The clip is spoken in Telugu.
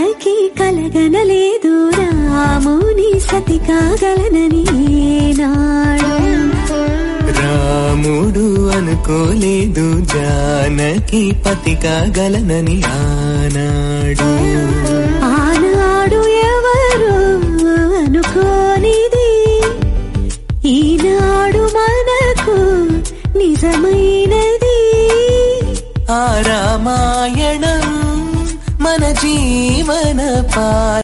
జానకి కలగనలేదు రాముని సతి కాగలనని నాడు రాముడు అనుకోలేదు జానకి పతి కాగలనని ఆనాడు ఆనాడు ఎవరు అనుకోనిది ఈనాడు మనకు నిజమైనది ఆ రామాయణం మన జీవన పా